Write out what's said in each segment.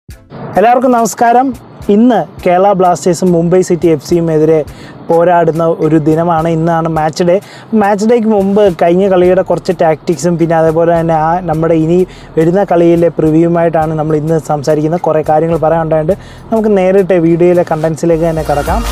എല്ലാവർക്കും നമസ്കാരം ഇന്ന് കേരള ബ്ലാസ്റ്റേഴ്സും മുംബൈ സിറ്റി എഫ് സിയുമെതിരെ പോരാടുന്ന ഒരു ദിനമാണ് ഇന്നാണ് മാച്ച് ഡേ മാച്ച് ഡേക്ക് മുമ്പ് കഴിഞ്ഞ കളിയുടെ കുറച്ച് ടാക്ടിക്സും പിന്നെ അതേപോലെ തന്നെ ആ നമ്മുടെ ഇനി വരുന്ന കളിയിലെ പ്രിവ്യൂമായിട്ടാണ് നമ്മൾ ഇന്ന് സംസാരിക്കുന്നത് കുറേ കാര്യങ്ങൾ പറയാനുണ്ടായിട്ട് നമുക്ക് നേരിട്ട് വീഡിയോയിലെ കണ്ടൻസിലേക്ക് തന്നെ കിടക്കാം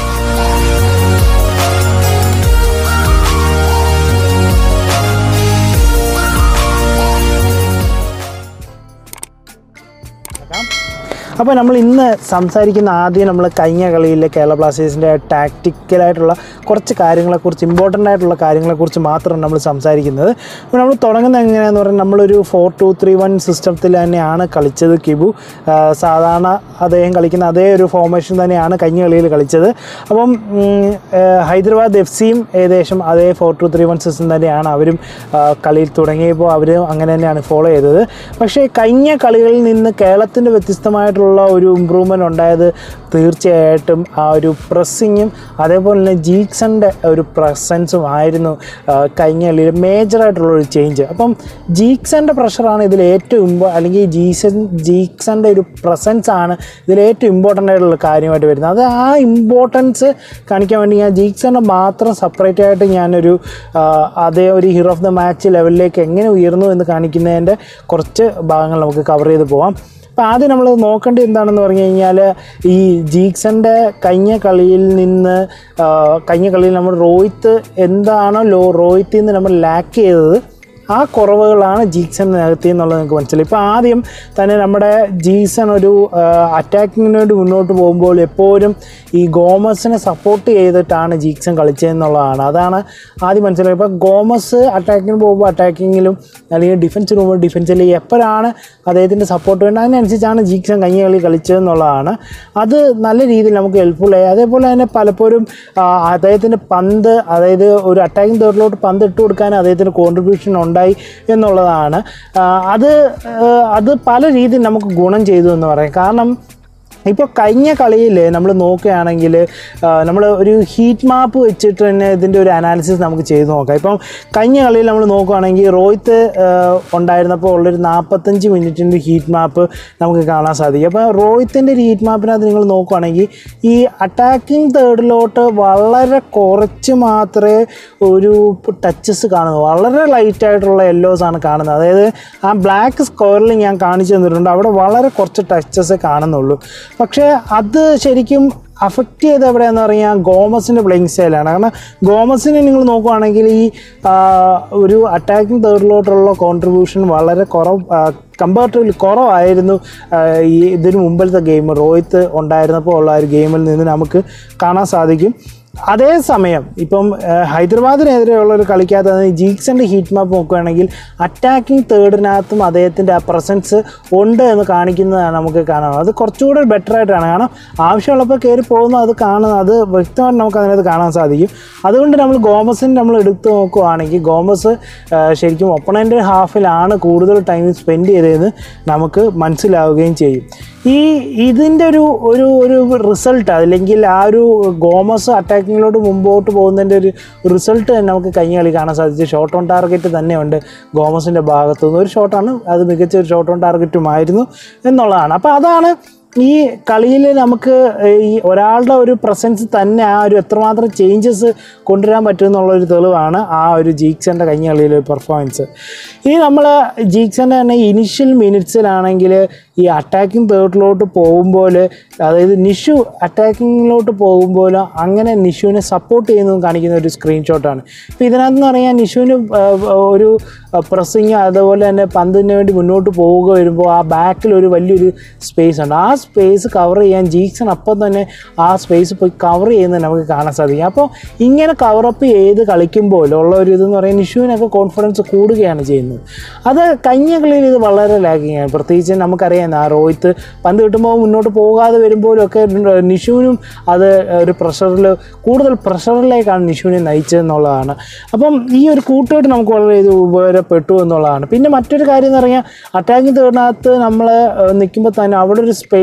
അപ്പോൾ നമ്മൾ ഇന്ന് സംസാരിക്കുന്ന ആദ്യം നമ്മൾ കഴിഞ്ഞ കളിയിലെ കേരള ബ്ലാസ്റ്റേഴ്സിൻ്റെ ടാക്റ്റിക്കലായിട്ടുള്ള കുറച്ച് കാര്യങ്ങളെക്കുറിച്ച് ഇമ്പോർട്ടൻ്റ് ആയിട്ടുള്ള കാര്യങ്ങളെക്കുറിച്ച് മാത്രമാണ് നമ്മൾ സംസാരിക്കുന്നത് അപ്പോൾ നമ്മൾ തുടങ്ങുന്നത് എങ്ങനെയാണെന്ന് പറഞ്ഞാൽ നമ്മളൊരു ഫോർ ടു ത്രീ വൺ സിസ്റ്റത്തിൽ തന്നെയാണ് കളിച്ചത് കിബു ആ, സാധാരണ അദ്ദേഹം കളിക്കുന്ന അതേ ഒരു ഫോർമേഷൻ തന്നെയാണ് കഴിഞ്ഞ കളിയിൽ കളിച്ചത് അപ്പം ഉം, ആ, ഹൈദരാബാദ് എഫ് സിയും ഏകദേശം അതേ four two three one system തന്നെയാണ് അവരും ആ, കളിയിൽ തുടങ്ങിയപ്പോൾ അവർ അങ്ങനെ തന്നെയാണ് ഫോളോ ചെയ്തത് പക്ഷേ കഴിഞ്ഞ കളികളിൽ നിന്ന് കേരളത്തിൻ്റെ വ്യത്യസ്തമായിട്ടുള്ള ഒരു ഇമ്പ്രൂവ്മെൻ്റ് ഉണ്ടായത് തീർച്ചയായിട്ടും ആ ഒരു പ്രസ്സിങ്ങും അതേപോലെ തന്നെ ജീക്സൻ്റെ ഒരു പ്രസൻസും ആയിരുന്നു ആ, കഴിഞ്ഞ കളിയിൽ മേജറായിട്ടുള്ള ഒരു ചേഞ്ച് അപ്പം ജീക്സൻ്റെ പ്രഷറാണ് ഇതിൽ ഏറ്റവും ഇമ്പോ അല്ലെങ്കിൽ ജീസൻ ജീക്സൻ്റെ ഒരു പ്രസൻസ് ആണ് ഇതിൽ ഏറ്റവും ഇമ്പോർട്ടൻ്റ് ആയിട്ടുള്ള കാര്യമായിട്ട് വരുന്നത് അത് ആ ഇമ്പോർട്ടൻസ് കാണിക്കാൻ വേണ്ടി ഞാൻ ജീക്സൻ്റെ മാത്രം സെപ്പറേറ്റ് ആയിട്ട് ഞാനൊരു ആ, അതേ ഒരു ഹീറോ ഓഫ് ദ മാച്ച് ലെവലിലേക്ക് എങ്ങനെ ഉയർന്നു എന്ന് കാണിക്കുന്നതിൻ്റെ കുറച്ച് ഭാഗങ്ങൾ നമുക്ക് കവർ ചെയ്ത് പോവാം അപ്പോൾ ആദ്യം നമ്മൾ നോക്കേണ്ടത് എന്താണെന്ന് പറഞ്ഞു കഴിഞ്ഞാൽ ഈ ജീക്സൻ്റെ കഴിഞ്ഞ കളിയിൽ നിന്ന് ആ, കഴിഞ്ഞ കളിയിൽ നമ്മൾ റോഹിത്ത് എന്താണോ ലോ റോഹിത്തിൽ നിന്ന് നമ്മൾ ലാക്ക് ചെയ്തത് ആ കുറവുകളാണ് ജീക്സൺ നികത്തി എന്നുള്ളത് നിങ്ങൾക്ക് മനസ്സിലായി ഇപ്പോൾ ആദ്യം തന്നെ നമ്മുടെ ജീക്സൺ ഒരു അറ്റാക്കിങ്ങിന് വേണ്ടി മുന്നോട്ട് പോകുമ്പോൾ എപ്പോഴും ഈ ഗോമസിനെ സപ്പോർട്ട് ചെയ്തിട്ടാണ് ജീക്സൺ കളിച്ചതെന്നുള്ളതാണ് അതാണ് ആദ്യം മനസ്സിലായി ഇപ്പോൾ ഗോമസ് അറ്റാക്കിങ്ങിന് പോകുമ്പോൾ അറ്റാക്കിങ്ങിലും അല്ലെങ്കിൽ ഡിഫൻസിന് പോകുമ്പോൾ ഡിഫൻസിൽ എപ്പോഴാണ് അദ്ദേഹത്തിൻ്റെ സപ്പോർട്ട് വേണ്ടത് അതിനനുസരിച്ചാണ് ജീക്സൺ കഴിഞ്ഞ കളി കളിച്ചതെന്നുള്ളതാണ് അത് നല്ല രീതിയിൽ നമുക്ക് ഹെൽപ്ഫുള്ളായി അതേപോലെ തന്നെ പലപ്പോഴും ആ, അദ്ദേഹത്തിൻ്റെ പന്ത് അതായത് ഒരു അറ്റാക്കിംഗ് തേർഡിലോട്ട് പന്ത് ഇട്ട് കൊടുക്കാൻ അദ്ദേഹത്തിന് കോൺട്രിബ്യൂഷൻ ഉണ്ടായി എന്നുള്ളതാണ് ആ, അത് ആ, അത് പല രീതിയിൽ നമുക്ക് ഗുണം ചെയ്തു എന്ന് പറയാം കാരണം ഇപ്പോൾ കഴിഞ്ഞ കളിയിൽ നമ്മൾ നോക്കുകയാണെങ്കിൽ നമ്മൾ ഒരു ഹീറ്റ് മാപ്പ് വെച്ചിട്ട് തന്നെ ഇതിൻ്റെ ഒരു അനാലിസിസ് നമുക്ക് ചെയ്ത് നോക്കാം ഇപ്പം കഴിഞ്ഞ കളിയിൽ നമ്മൾ നോക്കുകയാണെങ്കിൽ റോഹിത്ത് ആ, ഉണ്ടായിരുന്നപ്പോൾ ഉള്ളൊരു നാൽപ്പത്തഞ്ച് മിനിറ്റിൻ്റെ ഹീറ്റ് മാപ്പ് നമുക്ക് കാണാൻ സാധിക്കും അപ്പോൾ റോഹിത്തിൻ്റെ ഒരു ഹീറ്റ് മാപ്പിനകത്ത് നിങ്ങൾ നോക്കുകയാണെങ്കിൽ ഈ അറ്റാക്കിംഗ് തേർഡിലോട്ട് വളരെ കുറച്ച് മാത്രമേ ഒരു ടച്ചസ് കാണുന്നു വളരെ ലൈറ്റ് ആയിട്ടുള്ള യെല്ലോസ് ആണ് കാണുന്നത് അതായത് ആ ബ്ലാക്ക് സ്ക്വയറിൽ ഞാൻ കാണിച്ചു തന്നിട്ടുണ്ട് അവിടെ വളരെ കുറച്ച് ടച്ചസ് കാണുന്നുള്ളൂ പക്ഷേ അത് ശരിക്കും അഫക്റ്റ് ചെയ്ത് എവിടെയാണെന്ന് പറഞ്ഞാൽ ഗോമസിൻ്റെ പ്ലേയിങ് സ്റ്റൈലാണ് കാരണം ഗോമസിനെ നിങ്ങൾ നോക്കുവാണെങ്കിൽ ഈ ആ, ഒരു അറ്റാക്കിംഗ് തേർഡിലോട്ടുള്ള കോൺട്രിബ്യൂഷൻ വളരെ കുറവ് കമ്പാരിറ്റീവ്ലി കുറവായിരുന്നു ആ, ഈ ഇതിന് മുമ്പിലത്തെ ഗെയിം റോഹിത്ത് ഉണ്ടായിരുന്നപ്പോൾ ഉള്ള ആ ഒരു ഗെയിമിൽ നിന്ന് നമുക്ക് കാണാൻ സാധിക്കും അതേസമയം ഇപ്പം ആ, ഹൈദരാബാദിനെതിരെയുള്ള ഒരു കളിക്കകത്ത് ഈ ജീക്സൻ്റെ ഹീറ്റ് മാപ്പ് നോക്കുകയാണെങ്കിൽ അറ്റാക്കിംഗ് തേർഡിനകത്തും അദ്ദേഹത്തിൻ്റെ ആ പ്രസൻസ് ഉണ്ട് എന്ന് കാണിക്കുന്നതാണ് നമുക്ക് കാണാം അത് കുറച്ചുകൂടെ ബെറ്റർ ആയിട്ടാണ് കാരണം ആവശ്യമുള്ളപ്പോൾ കയറി പോകുന്ന അത് കാണുന്നത് അത് വ്യക്തമായിട്ട് നമുക്ക് അതിനകത്ത് കാണാൻ സാധിക്കും അതുകൊണ്ട് നമ്മൾ ഗോമസിന് നമ്മൾ എടുത്തു നോക്കുകയാണെങ്കിൽ ഗോമസ് ആ, ശരിക്കും ഒപ്പണൻ്റെ ഹാഫിലാണ് കൂടുതൽ ടൈം സ്പെൻഡ് ചെയ്തതെന്ന് നമുക്ക് മനസ്സിലാവുകയും ചെയ്യും ഈ ഇതിൻ്റെ ഒരു ഒരു ഒരു റിസൾട്ട് അല്ലെങ്കിൽ ആ ഒരു ഗോമസ് അറ്റാക്കിങ്ങിലോട്ട് മുമ്പോട്ട് പോകുന്നതിൻ്റെ ഒരു റിസൾട്ട് തന്നെ നമുക്ക് കഴിഞ്ഞ കളി കാണാൻ സാധിച്ചു ഷോട്ട് ഓൺ ടാർഗറ്റ് തന്നെയുണ്ട് ഗോമസിൻ്റെ ഭാഗത്തു നിന്ന് ഒരു ഷോട്ടാണ് അത് മികച്ച ഒരു ഷോട്ട് ഓൺ ടാർഗറ്റുമായിരുന്നു എന്നുള്ളതാണ് അപ്പോൾ അതാണ് ഈ കളിയിൽ നമുക്ക് ഈ ഒരാളുടെ ഒരു പ്രസൻസ് തന്നെ ആ ഒരു എത്രമാത്രം ചേഞ്ചസ് കൊണ്ടുവരാൻ പറ്റും എന്നുള്ളൊരു തെളിവാണ് ആ ഒരു ജീക്സൻ്റെ കഴിഞ്ഞ കളിയിലെ പെർഫോമൻസ് ഇനി നമ്മൾ ജീക്സൻ്റെ തന്നെ ഇനിഷ്യൽ മിനിറ്റ്സിലാണെങ്കിൽ ഈ അറ്റാക്കിംഗ് തേർഡിലോട്ട് പോകുമ്പോൾ അതായത് നിഷു അറ്റാക്കിങ്ങിലോട്ട് പോകുമ്പോൾ അങ്ങനെ നിഷുവിനെ സപ്പോർട്ട് ചെയ്യുന്നതും കാണിക്കുന്ന ഒരു സ്ക്രീൻഷോട്ടാണ് ഇപ്പോൾ ഇതിനകത്ത് പറയാൻ നിഷുവിന് ആ, ഒരു പ്രസ്സിങ് അതുപോലെ തന്നെ പന്തിന് വേണ്ടി മുന്നോട്ട് പോവുക വരുമ്പോൾ ആ ബാക്കിൽ ഒരു വലിയൊരു സ്പേസ് ഉണ്ട് ആ സ്പേസ് കവർ ചെയ്യാൻ ജീക്സൺ അപ്പം തന്നെ ആ സ്പേസ് പോയി കവർ ചെയ്യുന്നത് നമുക്ക് കാണാൻ സാധിക്കും അപ്പോൾ ഇങ്ങനെ കവറപ്പ് ചെയ്ത് കളിക്കുമ്പോൾ ഉള്ള ഒരു ഇതെന്ന് പറയുന്നത് നിഷുവിനൊക്കെ കോൺഫിഡൻസ് കൂടുകയാണ് ചെയ്യുന്നത് അത് കഴിഞ്ഞ കളിയിൽ ഇത് വളരെ ലാഗിങ് ആണ് പ്രത്യേകിച്ച് നമുക്കറിയാം ആ റോഹിത്ത് പന്ത് കിട്ടുമ്പോൾ മുന്നോട്ട് പോകാതെ വരുമ്പോഴും ഒക്കെ നിഷുവിനും അത് ഒരു പ്രഷറിൽ കൂടുതൽ പ്രഷറിലേക്കാണ് നിഷുവിനെ നയിച്ചതെന്നുള്ളതാണ് അപ്പം ഈ ഒരു കൂട്ടുകെട്ട് നമുക്ക് വളരെ ഇത് ഉപകാരപ്പെട്ടു എന്നുള്ളതാണ് പിന്നെ മറ്റൊരു കാര്യം എന്ന് പറഞ്ഞാൽ അറ്റാക്കിംഗ് തേർഡിനകത്ത് നമ്മൾ നിൽക്കുമ്പോൾ തന്നെ അവിടെ ഒരു സ്പേസ്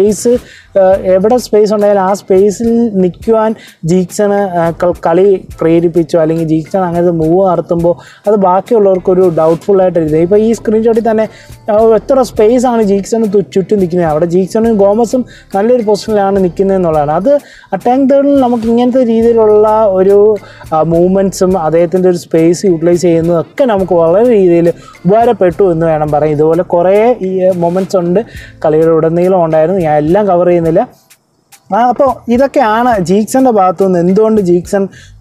സ്പേസ് എവിടെ സ്പേസ് ഉണ്ടായാലും ആ സ്പേസിൽ നിൽക്കുവാൻ ജീക്സണ് കളി പ്രേരിപ്പിച്ചോ അല്ലെങ്കിൽ ജീക്സൺ അങ്ങനത്തെ മൂവ് നടത്തുമ്പോൾ അത് ബാക്കിയുള്ളവർക്കൊരു ഡൗട്ട്ഫുൾ ആയിട്ട് ഇരുന്നത് ഇപ്പോൾ ഈ സ്ക്രീൻഷോട്ടിൽ തന്നെ ആ, എത്ര സ്പേസ് ആണ് ജീക്സണ് തു- ചുറ്റും നിൽക്കുന്നത് അവിടെ ജീക്സണും ഗോമസും നല്ലൊരു പൊസിഷനിലാണ് നിൽക്കുന്നത് എന്നുള്ളതാണ് അത് അറ്റാക്ക് തേർഡിൽ നമുക്ക് ഇങ്ങനത്തെ രീതിയിലുള്ള ഒരു മൂവ്മെൻറ്റ്സും അദ്ദേഹത്തിൻ്റെ ഒരു സ്പേസ് യൂട്ടിലൈസ് ചെയ്യുന്നതൊക്കെ നമുക്ക് വളരെ രീതിയിൽ ഉപകാരപ്പെട്ടു എന്ന് വേണം പറയാം ഇതുപോലെ കുറേ ഈ മൊമെൻറ്റ്സ് ഉണ്ട് കളിയുടെ ഉടനീളം ഉണ്ടായിരുന്നു ഞാൻ എല്ലാം കവർ ചെയ്യുന്നില്ല ആ, അപ്പോൾ ഇതൊക്കെയാണ് ജീക്സന്റെ ഭാഗത്തു നിന്ന് എന്തുകൊണ്ട് Jeakson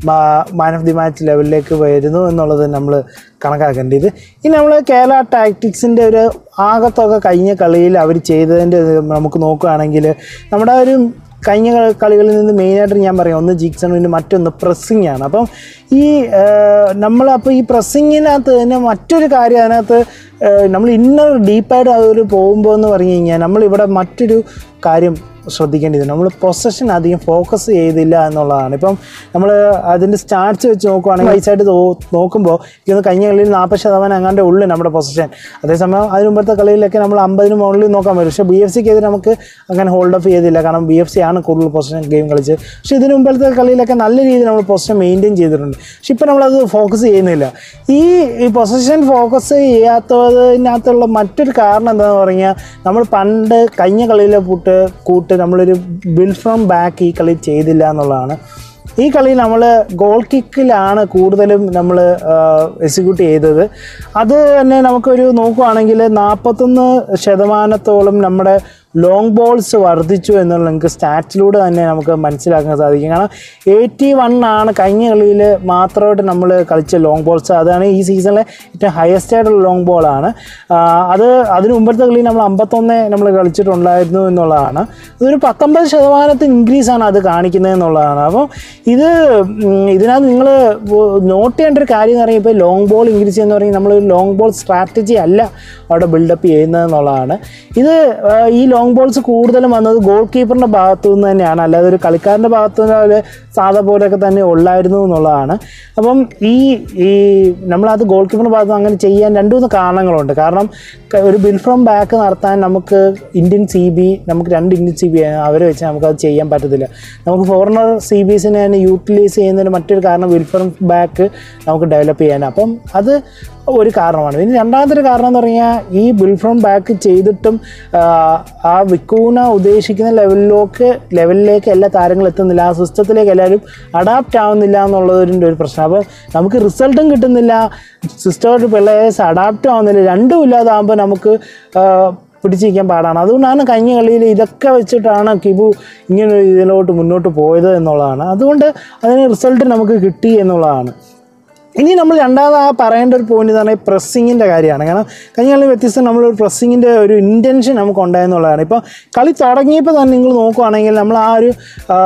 man of the match ലെവലിലേക്ക് വരുന്നു എന്നുള്ളത് നമ്മൾ കണക്കാക്കേണ്ടത് ഇനി നമ്മൾ കേരള ടാക്ടിക്സിൻ്റെ ഒരു ആകത്തൊക്കെ കഴിഞ്ഞ കളിയിൽ അവർ ചെയ്തതിൻ്റെ ഇത് നമുക്ക് നോക്കുകയാണെങ്കിൽ നമ്മുടെ ഒരു കഴിഞ്ഞ കള- കളികളിൽ നിന്ന് മെയിനായിട്ട് ഞാൻ പറയാം ഒന്ന് ജീക്സൺ പിന്നെ മറ്റൊന്ന് പ്രസ്സിങ് ആണ് അപ്പം ഈ നമ്മൾ അപ്പോൾ ഈ പ്രസ്സിങ്ങിനകത്ത് തന്നെ മറ്റൊരു കാര്യം അതിനകത്ത് നമ്മൾ ഇന്നർ ഡീപ്പായിട്ട് അതൊരു പോകുമ്പോൾ എന്ന് പറഞ്ഞു കഴിഞ്ഞാൽ നമ്മളിവിടെ മറ്റൊരു കാര്യം ശ്രദ്ധിക്കേണ്ടത് നമ്മൾ പൊസഷൻ അധികം ഫോക്കസ് ചെയ്തില്ല എന്നുള്ളതാണ് ഇപ്പം നമ്മൾ അതിൻ്റെ സ്റ്റാർട്സ് വെച്ച് നോക്കുവാണെങ്കിൽ വയസ്സായിട്ട് നോക്കുമ്പോൾ ഇത് കഴിഞ്ഞ കളിയിൽ നാൽപ്പത് ശതമാനം അങ്ങാണ്ട് ഉള്ളു നമ്മുടെ പൊസഷൻ അതേസമയം അതിന് മുമ്പത്തെ കളിയിലൊക്കെ നമ്മൾ അമ്പതിന് മുകളിൽ നോക്കാൻ പറ്റും പക്ഷേ ബി എഫ് സിക്ക് എതിരെ നമുക്ക് അങ്ങനെ ഹോൾഡ് ഓഫ് ചെയ്തില്ല കാരണം ബി എഫ് സി ആണ് കൂടുതൽ പൊസിഷൻ ഗെയിം കളിച്ച് പക്ഷേ ഇതിന് മുമ്പത്തെ കളിയിലൊക്കെ നല്ല രീതിയിൽ നമ്മൾ പൊസിഷൻ മെയിൻറ്റെയിൻ ചെയ്തിട്ടുണ്ട് പക്ഷെ ഇപ്പം നമ്മളത് ഫോക്കസ് ചെയ്യുന്നില്ല ഈ ഈ പൊസിഷൻ ഫോക്കസ് ചെയ്യാത്തതിനകത്തുള്ള മറ്റൊരു കാരണം എന്താണെന്ന് പറഞ്ഞാൽ നമ്മൾ പണ്ട് കഴിഞ്ഞ കളിയിലെ കൂട്ട് കൂട്ട് നമ്മളൊരു ബിൽ ഫ്രം ബാക്ക് ഈ കളി ചെയ്തില്ല എന്നുള്ളതാണ് ഈ കളി നമ്മൾ ഗോൾ കിക്കിലാണ് കൂടുതലും നമ്മൾ എക്സിക്യൂട്ട് ചെയ്തത് അത് തന്നെ നമുക്കൊരു നോക്കുവാണെങ്കിൽ നാൽപ്പത്തൊന്ന് ശതമാനത്തോളം നമ്മുടെ ലോങ് ബോൾസ് വർദ്ധിച്ചു എന്നുള്ള നമുക്ക് സ്റ്റാറ്റ്സിലൂടെ തന്നെ നമുക്ക് മനസ്സിലാക്കാൻ സാധിക്കും കാരണം എയ്റ്റി വൺ ആണ് കഴിഞ്ഞ കളിയിൽ മാത്രമായിട്ട് നമ്മൾ കളിച്ച ലോങ് ബോൾസ് അതാണ് ഈ സീസണിലെ ഏറ്റവും ഹയസ്റ്റ് ആയിട്ടുള്ള ലോങ് ബോളാണ് അത് അതിന് മുമ്പത്തെ കളിയിൽ നമ്മൾ അമ്പത്തൊന്ന് നമ്മൾ കളിച്ചിട്ടുണ്ടായിരുന്നു എന്നുള്ളതാണ് ഇതൊരു പത്തൊമ്പത് ശതമാനത്തിന് ഇൻക്രീസ് ആണ് അത് കാണിക്കുന്നത് എന്നുള്ളതാണ് അപ്പോൾ ഇത് ഉം, ഇതിനകത്ത് നിങ്ങൾ നോട്ട് ചെയ്യേണ്ട ഒരു കാര്യം എന്ന് പറയുമ്പോൾ ഇപ്പോൾ ലോങ് ബോൾ ഇൻക്രീസ് ചെയ്യുന്ന പറയുമ്പോൾ നമ്മൾ ലോങ് ബോൾ സ്ട്രാറ്റജി അല്ല അവിടെ ബിൽഡപ്പ് ചെയ്യുന്നത് എന്നുള്ളതാണ് ഇത് ആ, ഈ ലോങ് ബോൾസ് കൂടുതലും വന്നത് ഗോൾ കീപ്പറിൻ്റെ ഭാഗത്തു നിന്ന് തന്നെയാണ് അല്ലാതെ ഒരു കളിക്കാരൻ്റെ ഭാഗത്തു നിന്ന് പോലെ സാധാ പോലെയൊക്കെ തന്നെ ഉള്ളായിരുന്നു എന്നുള്ളതാണ് അപ്പം ഈ ഈ നമ്മളത് ഗോൾ കീപ്പറിൻ്റെ ഭാഗത്ത് നിന്ന് അങ്ങനെ ചെയ്യാൻ രണ്ട് മൂന്ന് കാരണങ്ങളുണ്ട് കാരണം ക- ഒരു ബിൽ ഫ്രം ബാക്ക് നടത്താൻ നമുക്ക് ഇന്ത്യൻ സി ബി നമുക്ക് രണ്ട് ഇന്ത്യൻ സി ബി അവരെ വെച്ച് നമുക്കത് ചെയ്യാൻ പറ്റത്തില്ല നമുക്ക് ഫോറിനർ സി ബീസിനെ തന്നെ യൂട്ടിലൈസ് ചെയ്യുന്നതിന് മറ്റൊരു കാരണം ബിൽ ഫ്രം ബാക്ക് നമുക്ക് ഡെവലപ്പ് ചെയ്യാൻ അപ്പം അത് ഒരു കാരണമാണ് പിന്നെ രണ്ടാമത്തെ ഒരു കാരണം എന്ന് പറഞ്ഞാൽ ഈ ബിൽ ഫ്രം ബാക്ക് ചെയ്തിട്ടും ആ, ആ വിക്കൂന ഉദ്ദേശിക്കുന്ന ലെവലിലേക്ക് ലെവലിലേക്ക് എല്ലാ താരങ്ങളും എത്തുന്നില്ല ആ സിസ്റ്റത്തിലേക്ക് എല്ലാവരും അഡാപ്റ്റ് ആവുന്നില്ല എന്നുള്ളതിൻ്റെ ഒരു പ്രശ്നം അപ്പോൾ നമുക്ക് റിസൾട്ടും കിട്ടുന്നില്ല സിസ്റ്റമായിട്ട് പ്ലേയേഴ്സ് അഡാപ്റ്റ് ആവുന്നില്ല രണ്ടും ഇല്ലാതാകുമ്പോൾ നമുക്ക് ആ, പിടിച്ചിരിക്കാൻ പാടാണ് അതുകൊണ്ടാണ് കഴിഞ്ഞ കളിയിൽ ഇതൊക്കെ വെച്ചിട്ടാണ് കിബു ഇങ്ങനെ ഒരു ഇതിലോട്ട് മുന്നോട്ട് പോയത് എന്നുള്ളതാണ് അതുകൊണ്ട് അതിന് റിസൾട്ട് നമുക്ക് കിട്ടി എന്നുള്ളതാണ് ഇനി നമ്മൾ രണ്ടാമത് ആ പറയേണ്ട ഒരു പോയിന്റ് എന്ന് പറഞ്ഞാൽ പ്രസ്സിങ്ങിൻ്റെ കാര്യമാണ് കാരണം കഴിഞ്ഞ കളി വ്യത്യസ്തം നമ്മളൊരു പ്രസ്സിങ്ങിൻ്റെ ഒരു ഇൻറ്റൻഷൻ നമുക്ക് ഉണ്ടായെന്നുള്ളതാണ് ഇപ്പോൾ കളി തുടങ്ങിയപ്പോൾ തന്നെ നിങ്ങൾ നോക്കുവാണെങ്കിൽ നമ്മൾ ആ ഒരു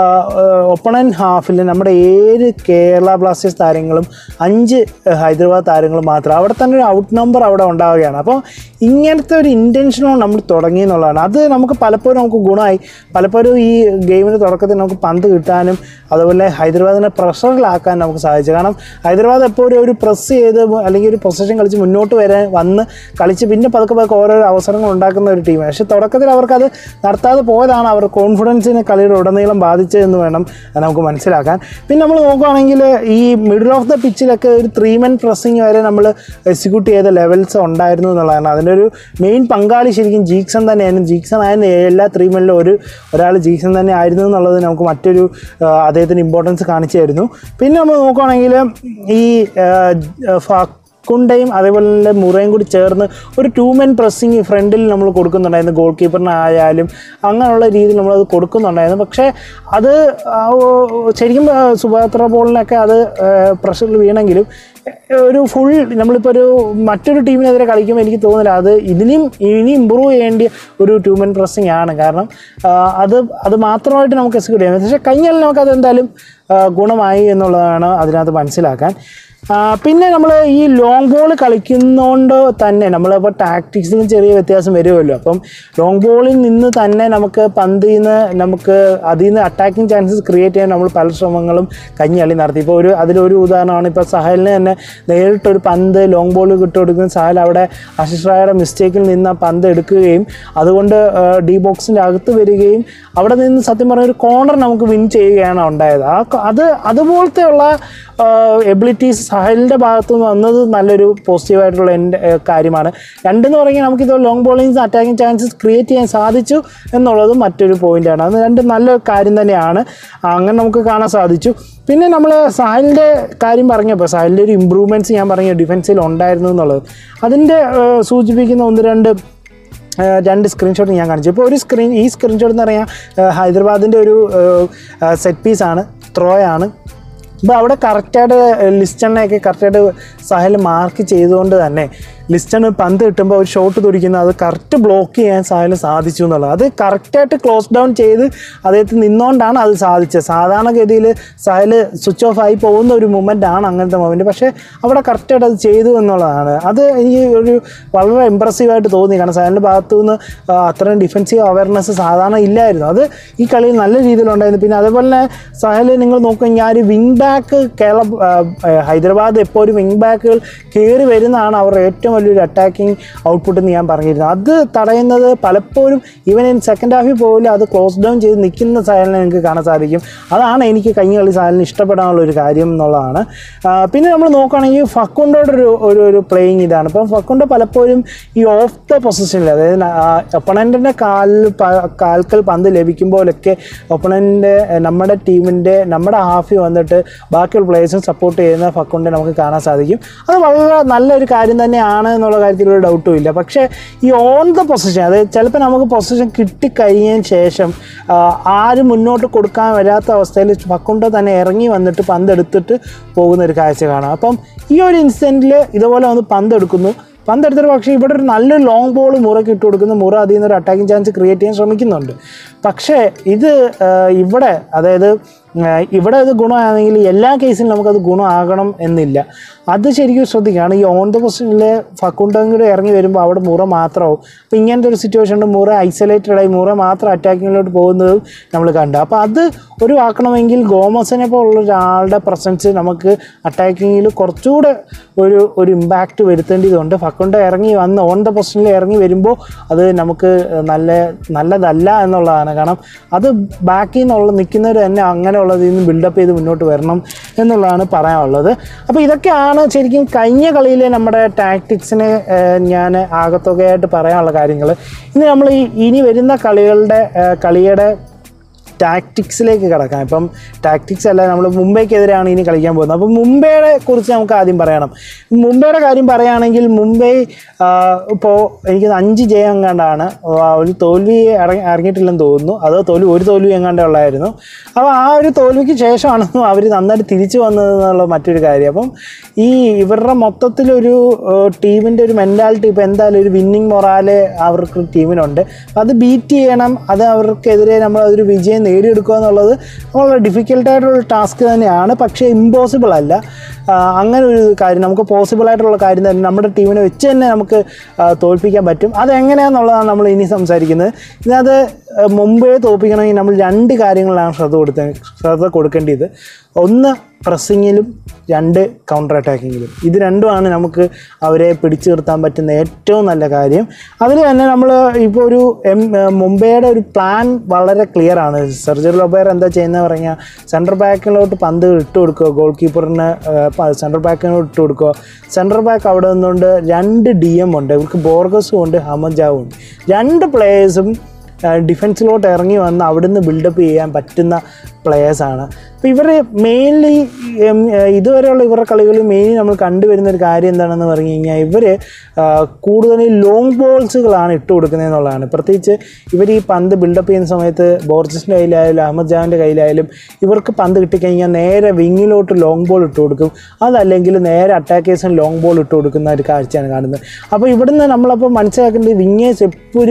ഒപ്പണൻ ഹാഫിൽ നമ്മുടെ ഏഴ് കേരള ബ്ലാസ്റ്റേഴ്സ് താരങ്ങളും അഞ്ച് ഹൈദരാബാദ് താരങ്ങളും മാത്രം അവിടെ തന്നെ ഒരു ഔട്ട് നമ്പർ അവിടെ ഉണ്ടാവുകയാണ് അപ്പോൾ ഇങ്ങനത്തെ ഒരു ഇൻറ്റൻഷനോട് നമ്മൾ തുടങ്ങി എന്നുള്ളതാണ് അത് നമുക്ക് പലപ്പോഴും നമുക്ക് ഗുണമായി പലപ്പോഴും ഈ ഗെയിമിന് തുടക്കത്തിൽ നമുക്ക് പന്ത് കിട്ടാനും അതുപോലെ ഹൈദരാബാദിനെ പ്രഷറിലാക്കാൻ നമുക്ക് സാധിച്ചു കാരണം ഹൈദരാബാദ് എപ്പോഴും ഒരു പ്രസ് ചെയ്ത് അല്ലെങ്കിൽ ഒരു പൊസിഷൻ കളിച്ച് മുന്നോട്ട് വരാൻ വന്ന് കളിച്ച് പിന്നെ പതുക്കെ പതുക്കെ ഓരോരോ അവസരങ്ങൾ ഉണ്ടാക്കുന്ന ഒരു ടീമാണ് പക്ഷേ തുടക്കത്തിൽ അവർക്കത് നടത്താതെ പോയതാണ് അവർ കോൺഫിഡൻസിനെ കളിയുടെ ഉടനീളം ബാധിച്ചതെന്ന് വേണം നമുക്ക് മനസ്സിലാക്കാൻ പിന്നെ നമ്മൾ നോക്കുകയാണെങ്കിൽ ഈ മിഡിൽ ഓഫ് ദ പിച്ചിലൊക്കെ ഒരു ത്രീ മെൻ പ്രസ്സിങ് വരെ നമ്മൾ എക്സിക്യൂട്ട് ചെയ്ത ലെവൽസ് ഉണ്ടായിരുന്നു എന്നുള്ളതാണ് അതിൻ്റെ ഒരു മെയിൻ പങ്കാളി ശരിക്കും ജീക്സൺ തന്നെയായിരുന്നു ജീക്സൺ ആയിരുന്നു എല്ലാ ത്രീ മെനിലും ഒരു ഒരാൾ ജീക്സൺ തന്നെ ആയിരുന്നു എന്നുള്ളത് നമുക്ക് മറ്റൊരു ആ, അദ്ദേഹത്തിന് ഇമ്പോർട്ടൻസ് കാണിച്ചു തരുന്നു പിന്നെ നമ്മൾ നോക്കുകയാണെങ്കിൽ ഈ ആ, ഫ- കുണ്ടയും അതേപോലെ തന്നെ മുറയും കൂടി ചേർന്ന് ഒരു ടു മെൻ പ്രസ്സിങ് ഫ്രണ്ടിൽ നമ്മൾ കൊടുക്കുന്നുണ്ടായിരുന്നു ഗോൾ കീപ്പറിനായാലും അങ്ങനെയുള്ള രീതിയിൽ നമ്മളത് കൊടുക്കുന്നുണ്ടായിരുന്നു പക്ഷേ അത് ആ, ഓ, ശരിക്കും ആ, സുഭാത്ര ബോളിനൊക്കെ അത് പ്രഷറിൽ വീണെങ്കിലും ഏഹ്, ഒരു ഫുൾ നമ്മളിപ്പോൾ ഒരു മറ്റൊരു ടീമിനെതിരെ കളിക്കുമ്പോൾ എനിക്ക് തോന്നുന്നില്ല അത് ഇതിനും ഇനി ഇമ്പ്രൂവ് ചെയ്യേണ്ട ഒരു ടു മെൻ പ്രസ്സിങ് ആണ് കാരണം ആ, അത് അത് മാത്രമായിട്ട് നമുക്ക് എക്സിക്യൂട്ട് ചെയ്യാം പക്ഷേ കഴിഞ്ഞാൽ നമുക്കത് എന്തായാലും ആ, ഗുണമായി എന്നുള്ളതാണ് അതിനകത്ത് മനസ്സിലാക്കാൻ ആ, പിന്നെ നമ്മൾ ഈ ലോങ് ബോൾ കളിക്കുന്നതുകൊണ്ട് തന്നെ നമ്മളിപ്പോൾ ടാക്ടിക്സിലും ചെറിയ വ്യത്യാസം വരുമല്ലോ അപ്പം ലോങ് ബോളിൽ നിന്ന് തന്നെ നമുക്ക് പന്തിൽ നിന്ന് നമുക്ക് അതിൽ നിന്ന് അറ്റാക്കിംഗ് ചാൻസസ് ക്രിയേറ്റ് ചെയ്യാൻ നമ്മൾ പല ശ്രമങ്ങളും കഞ്ഞികളി നടത്തി ഇപ്പോൾ ഒരു അതിലൊരു ഉദാഹരണമാണ് ഇപ്പോൾ സഹലിന് തന്നെ നേരിട്ടൊരു പന്ത് ലോങ് ബോൾ കൊടുക്കുന്ന സഹൽ അവിടെ ആശിഷ് റായുടെ മിസ്റ്റേക്കിൽ നിന്ന് ആ പന്ത് എടുക്കുകയും അതുകൊണ്ട് ഡി ബോക്സിൻ്റെ അകത്ത് വരികയും അവിടെ നിന്ന് സത്യം പറഞ്ഞ ഒരു കോർണർ നമുക്ക് വിൻ ചെയ്യുകയാണ് ഉണ്ടായത് ആ ക- അത് അതുപോലത്തെയുള്ള എബിലിറ്റീസ് സഹലിൻ്റെ ഭാഗത്ത് നിന്ന് വന്നത് നല്ലൊരു പോസിറ്റീവായിട്ടുള്ള എൻ്റെ ഏഹ്, കാര്യമാണ് രണ്ടെന്ന് പറയുന്നത് നമുക്കിത് long ballings attacking chances create ചെയ്യാൻ സാധിച്ചു എന്നുള്ളത് മറ്റൊരു പോയിൻ്റാണ് അത് രണ്ട് നല്ല കാര്യം തന്നെയാണ് അങ്ങനെ നമുക്ക് കാണാൻ സാധിച്ചു പിന്നെ നമ്മൾ സാഹലിൻ്റെ കാര്യം പറഞ്ഞപ്പോൾ സാഹലിൻ്റെ ഒരു ഇമ്പ്രൂവ്മെൻറ്റ്സ് ഞാൻ പറഞ്ഞ ഡിഫൻസിൽ ഉണ്ടായിരുന്നു എന്നുള്ളത് അതിൻ്റെ ഏഹ്, സൂചിപ്പിക്കുന്ന ഒന്ന് രണ്ട് ഏഹ് രണ്ട് സ്ക്രീൻഷോട്ട് ഞാൻ കാണിച്ചു ഇപ്പോൾ ഒരു സ്ക്രീൻ ഈ സ്ക്രീൻഷോട്ട് എന്ന് പറഞ്ഞാൽ ഏഹ് ഹൈദരാബാദിൻ്റെ ഒരു സെറ്റ് പീസാണ് ത്രോയാണ് അപ്പോൾ അവിടെ കറക്റ്റായിട്ട് ലിസ്റ്റണിനെയൊക്കെ കറക്റ്റായിട്ട് സഹൽ മാർക്ക് ചെയ്തുകൊണ്ട് തന്നെ ലിസ്റ്റണ് പന്ത് കിട്ടുമ്പോൾ ഒരു ഷോട്ട് തുടിക്കുന്നത് അത് കറക്റ്റ് ബ്ലോക്ക് ചെയ്യാൻ സഹൽ സാധിച്ചു എന്നുള്ളത് അത് കറക്റ്റായിട്ട് ക്ലോസ് ഡൗൺ ചെയ്ത് അദ്ദേഹത്തിൽ നിന്നുകൊണ്ടാണ് അത് സാധിച്ചത് സാധാരണഗതിയിൽ സഹൽ സ്വിച്ച് ഓഫ് ആയി പോകുന്ന ഒരു മൊമെൻ്റ് ആണ് അങ്ങനത്തെ മൊമെൻറ്റ് പക്ഷേ അവിടെ കറക്റ്റായിട്ട് അത് ചെയ്തു എന്നുള്ളതാണ് അത് എനിക്ക് ഒരു വളരെ ഇമ്പ്രസീവായിട്ട് തോന്നി കാരണം സഹലിൻ്റെ ഭാഗത്തു നിന്ന് ആ, അത്രയും ഡിഫൻസീവ് അവയർനെസ് സാധാരണ ഇല്ലായിരുന്നു അത് ഈ കളിയിൽ നല്ല രീതിയിലുണ്ടായിരുന്നു പിന്നെ അതേപോലെ തന്നെ സഹൽ നിങ്ങൾ നോക്കുകയാണെങ്കിൽ ആ ഒരു വിങ് ബാക്ക് കേരള ആ, ആ, ഹൈദരാബാദ് എപ്പോഴും വിങ് ബാക്കുകൾ കയറി വരുന്നതാണ് അവരുടെ ഏറ്റവും വലിയൊരു അറ്റാക്കിംഗ് ഔട്ട്പുട്ട് എന്ന് ഞാൻ പറഞ്ഞിരുന്നത് അത് തടയുന്നത് പലപ്പോഴും ഈവൻ ഇൻ സെക്കൻഡ് ഹാഫിൽ പോലും അത് ക്ലോസ് ഡൗൺ ചെയ്ത് നിൽക്കുന്ന സഹലിനെ നിങ്ങൾക്ക് കാണാൻ സാധിക്കും അതാണ് എനിക്ക് കഴിഞ്ഞ കളി സഹലിന് ഇഷ്ടപ്പെടാനുള്ള ഒരു കാര്യം എന്നുള്ളതാണ് ആ, പിന്നെ നമ്മൾ നോക്കുകയാണെങ്കിൽ ഫക്കുണ്ടോടെ ഒരു ഒരു ഒരു പ്ലേയിങ് ഇതാണ് ഇപ്പം ഫക്കുണ്ടോ പലപ്പോഴും ഈ ഓഫ് ദ പൊസിഷനിൽ അതായത് ഒപ്പണൻറ്റിൻ്റെ കാലിൽ പ- കാൽക്കൽ പന്ത് ലഭിക്കുമ്പോഴൊക്കെ ഒപ്പണൻ്റെ നമ്മുടെ ടീമിൻ്റെ നമ്മുടെ ഹാഫിൽ വന്നിട്ട് ബാക്കിയുള്ള പ്ലേയേഴ്സും സപ്പോർട്ട് ചെയ്യുന്ന ഫക്കുണ്ടെ നമുക്ക് കാണാൻ സാധിക്കും അത് വളരെ നല്ലൊരു കാര്യം തന്നെയാണ് എന്നുള്ള കാര്യത്തിൽ ഒരു ഡൗട്ടും ഇല്ല പക്ഷേ ഈ ഓൺ ദ പൊസിഷൻ അതായത് ചിലപ്പോൾ നമുക്ക് പൊസിഷൻ കിട്ടിക്കഴിഞ്ഞതിന് ശേഷം ആ, ആരും മുന്നോട്ട് കൊടുക്കാൻ വരാത്ത അവസ്ഥയിൽ ഫക്കുണ്ട തന്നെ ഇറങ്ങി വന്നിട്ട് പന്തെടുത്തിട്ട് പോകുന്ന ഒരു കാഴ്ച കാണാം അപ്പം ഈ ഒരു ഇൻസിഡൻറ്റിൽ ഇതുപോലെ വന്ന് പന്തെടുക്കുന്നു പന്തെടുത്തിട്ട് പക്ഷേ ഇവിടെ ഒരു നല്ലൊരു ലോങ് ബോൾ മുറയ്ക്ക് ഇട്ട് കൊടുക്കുന്നു മുറ അതിൽ നിന്ന് ഒരു അറ്റാക്കിംഗ് ചാൻസ് ക്രിയേറ്റ് ചെയ്യാൻ ശ്രമിക്കുന്നുണ്ട് പക്ഷേ ഇത് ആ, ഇവിടെ അതായത് ആ, ഇവിടെ ഇത് ഗുണമാണെങ്കിൽ എല്ലാ കേസിലും നമുക്കത് ഗുണമാകണം എന്നില്ല അത് ശരിക്കും ശ്രദ്ധിക്കുകയാണ് ഈ ഓൺ ദ പൊസിഷനിൽ ഫക്കുണ്ടും കൂടെ ഇറങ്ങി വരുമ്പോൾ അവിടെ മുറ മാത്രമാവും അപ്പോൾ ഇങ്ങനത്തെ ഒരു സിറ്റുവേഷനിൽ മുറ ഐസൊലേറ്റഡ് ആയി മുറ മാത്രം അറ്റാക്കിങ്ങിലോട്ട് പോകുന്നതും നമ്മൾ കണ്ടു അപ്പോൾ അത് ഒഴിവാക്കണമെങ്കിൽ ഗോമസിനെ പോലുള്ള ഒരാളുടെ പ്രസൻസ് നമുക്ക് അറ്റാക്കിങ്ങിൽ കുറച്ചുകൂടെ ഒരു ഒരു ഇമ്പാക്റ്റ് വരുത്തേണ്ടതുണ്ട് ഫക്കുണ്ട ഇറങ്ങി വന്ന് ഓൺ ദ പൊസിഷനിൽ ഇറങ്ങി വരുമ്പോൾ അത് നമുക്ക് നല്ല നല്ലതല്ല എന്നുള്ളതാണ് കാരണം അത് ബാക്കിൽ നിന്നുള്ള നിൽക്കുന്നവർ തന്നെ അങ്ങനെയുള്ളതിൽ നിന്ന് ബിൽഡപ്പ് ചെയ്ത് മുന്നോട്ട് വരണം എന്നുള്ളതാണ് പറയാനുള്ളത് അപ്പോൾ ഇതൊക്കെയാണ് ശരിക്കും കഴിഞ്ഞ കളിയിലെ നമ്മുടെ ടാക്ടിക്സിനെ ഞാൻ ആകത്തുകയായിട്ട് പറയാനുള്ള കാര്യങ്ങൾ ഇനി നമ്മൾ ഈ ഇനി വരുന്ന കളികളുടെ ഏഹ്, കളിയുടെ ടാക്ടിക്സിലേക്ക് കിടക്കാം ഇപ്പം ടാക്ടിക്സ് അല്ല നമ്മൾ മുംബൈക്കെതിരെയാണ് ഇനി കളിക്കാൻ പോകുന്നത് അപ്പം മുംബൈയെ കുറിച്ച് നമുക്ക് ആദ്യം പറയണം മുംബൈയുടെ കാര്യം പറയുകയാണെങ്കിൽ മുംബൈ ഇപ്പോൾ എനിക്ക് അഞ്ച് ജയം എങ്ങാണ്ടാണ് ആ, ഒരു തോൽവി ഇറങ്ങി ഇറങ്ങിയിട്ടില്ലെന്ന് തോന്നുന്നു അതോ തോൽവി ഒരു തോൽവി എങ്ങാണ്ടേ ഉള്ളായിരുന്നു അപ്പോൾ ആ ഒരു തോൽവിക്ക് ശേഷമാണ് അവർ നന്നായിട്ട് തിരിച്ചു വന്നത് എന്നുള്ള മറ്റൊരു കാര്യം അപ്പം ഈ ഇവരുടെ മൊത്തത്തിലൊരു ടീമിൻ്റെ ഒരു മെൻറ്റാലിറ്റി ഇപ്പോൾ എന്തായാലും ഒരു വിന്നിങ് മൊറാല് അവർക്ക് ടീമിനുണ്ട് അപ്പം അത് ബീറ്റ് ചെയ്യണം അത് അവർക്കെതിരെ നമ്മൾ അതൊരു വിജയം നേടിയെടുക്കുക എന്നുള്ളത് വളരെ ഡിഫിക്കൽട്ടായിട്ടുള്ള ടാസ്ക് തന്നെയാണ് പക്ഷേ ഇമ്പോസിബിൾ അല്ല ആ, അങ്ങനെ ഒരു കാര്യം നമുക്ക് പോസിബിൾ ആയിട്ടുള്ള കാര്യം തന്നെ നമ്മുടെ ടീമിനെ വെച്ച് തന്നെ നമുക്ക് ആ, തോൽപ്പിക്കാൻ പറ്റും അതെങ്ങനെയാണെന്നുള്ളതാണ് നമ്മൾ ഇനി സംസാരിക്കുന്നത് ഇതിനകത്ത് ആ, മുമ്പേ തോൽപ്പിക്കണമെങ്കിൽ നമ്മൾ രണ്ട് കാര്യങ്ങളാണ് ശ്രദ്ധ കൊടുത്ത ശ്രദ്ധ കൊടുക്കേണ്ടത് ഒന്ന് പ്രസ്സിങ്ങിലും രണ്ട് കൗണ്ടർ അറ്റാക്കിങ്ങിലും ഇത് രണ്ടുമാണ് നമുക്ക് അവരെ പിടിച്ചു നിർത്താൻ പറ്റുന്ന ഏറ്റവും നല്ല കാര്യം അതിൽ തന്നെ നമ്മൾ ഇപ്പോൾ ഒരു എം മുംബൈയുടെ ഒരു പ്ലാൻ വളരെ ക്ലിയർ ആണ് സർജറി ലൊബേർ എന്താ ചെയ്യുന്നത് പറഞ്ഞാൽ സെൻറ്റർ ബാക്കിലോട്ട് പന്ത് ഇട്ട് കൊടുക്കുക ഗോൾ കീപ്പറിന് സെൻറ്റർ ബാക്കിനോട്ട് ഇട്ട് കൊടുക്കുക സെൻറ്റർ ബാക്ക് അവിടെ നിന്നുകൊണ്ട് രണ്ട് ഡി എം ഉണ്ട് ഇവർക്ക് ബോർഗസും ഉണ്ട് ഹമജാവും ഉണ്ട് രണ്ട് പ്ലേയേഴ്സും ഡിഫൻസിലോട്ട് ഇറങ്ങി വന്ന് അവിടുന്ന് ബിൽഡപ്പ് ചെയ്യാൻ പറ്റുന്ന പ്ലെയേഴ്സാണ് അപ്പോൾ ഇവർ മെയിൻലി ഇതുവരെയുള്ള ഇവരുടെ കളികളിൽ മെയിൻലി നമ്മൾ കണ്ടുവരുന്ന ഒരു കാര്യം എന്താണെന്ന് പറഞ്ഞു കഴിഞ്ഞാൽ ഇവർ കൂടുതൽ ലോങ് ബോൾസുകളാണ് ഇട്ട് കൊടുക്കുന്നത് എന്നുള്ളതാണ് പ്രത്യേകിച്ച് ഇവർ ഈ പന്ത് ബിൽഡപ്പ് ചെയ്യുന്ന സമയത്ത് ബോർജസിൻ്റെ കയ്യിലായാലും അഹമ്മദ് ജാൻ്റെ കയ്യിലായാലും ഇവർക്ക് പന്ത് കിട്ടിക്കഴിഞ്ഞാൽ നേരെ വിങ്ങിലോട്ട് ലോങ് ബോൾ ഇട്ട് കൊടുക്കും അതല്ലെങ്കിൽ നേരെ അറ്റാക്കേഴ്സിന് ലോങ് ബോൾ ഇട്ട് കൊടുക്കുന്ന ഒരു കാഴ്ചയാണ് കാണുന്നത് അപ്പോൾ ഇവിടുന്ന് നമ്മളപ്പോൾ മനസ്സിലാക്കേണ്ടത് വിങ്ങേഴ്സ് എപ്പോഴും